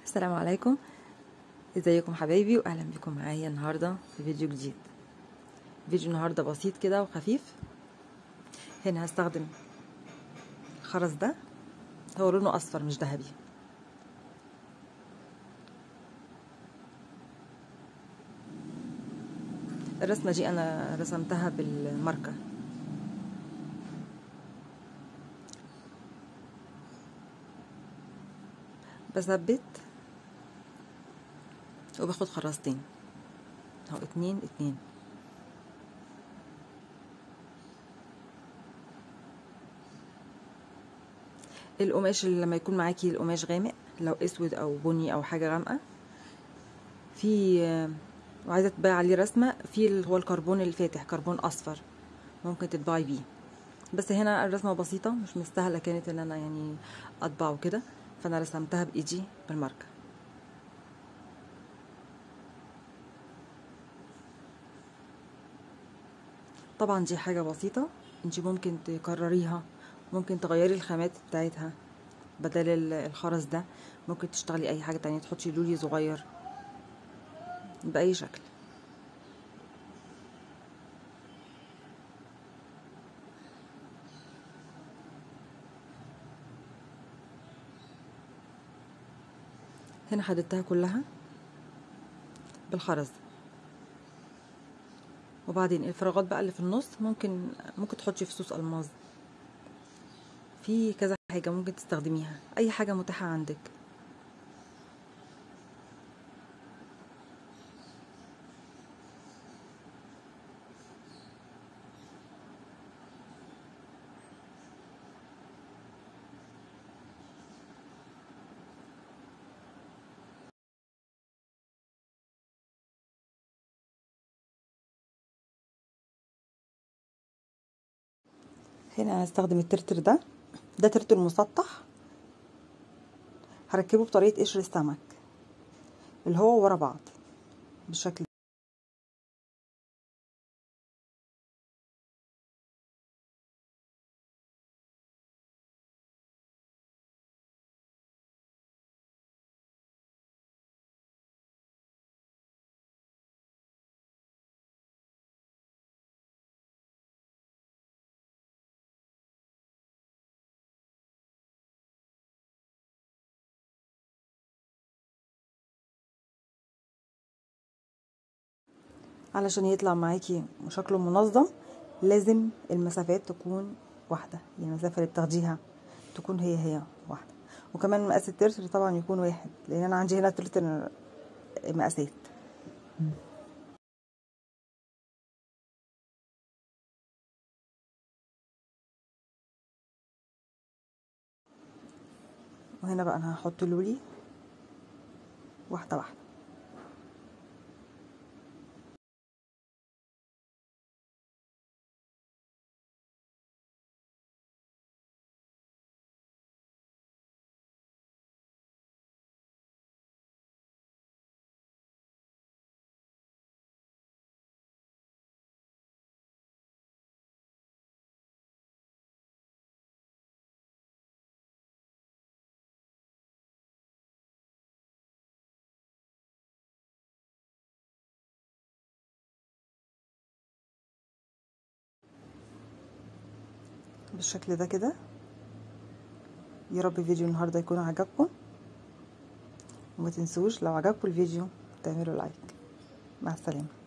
السلام عليكم ازيكم حبايبي واهلا بكم معايا النهارده في فيديو جديد فيديو النهارده بسيط كده وخفيف هنا هستخدم الخرز ده هو لونه اصفر مش ذهبي الرسمه دي انا رسمتها بالماركه بثبت وباخد خرزتين اهو اتنين اتنين القماش اللي لما يكون معاكي القماش غامق لو اسود او بني او حاجه غامقه في وعايزه تطبعي عليه رسمه في اللي هو الكربون الفاتح كربون اصفر ممكن تطبعي بيه بس هنا الرسمه بسيطه مش مستاهله كانت ان انا يعني اطبعه كده فانا رسمتها بايدي بالماركه طبعا دي حاجه بسيطه انت ممكن تكرريها ممكن تغيري الخامات بتاعتها بدل الخرز ده ممكن تشتغلي اي حاجه تانية تحطي لولي صغير باي شكل هنا حددتها كلها بالخرز وبعدين الفراغات بقى اللي في النص ممكن ممكن تحطي فصوص الماظ في كذا حاجه ممكن تستخدميها اي حاجه متاحه عندك هنا هستخدم الترتر ده ده ترتر مسطح هركبه بطريقة قشر السمك اللي هو ورا بعض بالشكل ده علشان يطلع معاكي شكله منظم لازم المسافات تكون واحدة يعني المسافة اللي بتاخديها تكون هي هي واحدة وكمان مقاس الترتر طبعا يكون واحد لان انا عندي هنا ترتر مقاسات وهنا بقى انا هحط لولي واحدة واحدة بالشكل ده كده يا رب فيديو النهارده يكون عجبكم وما تنسوش لو عجبكم الفيديو تعملوا لايك مع السلامه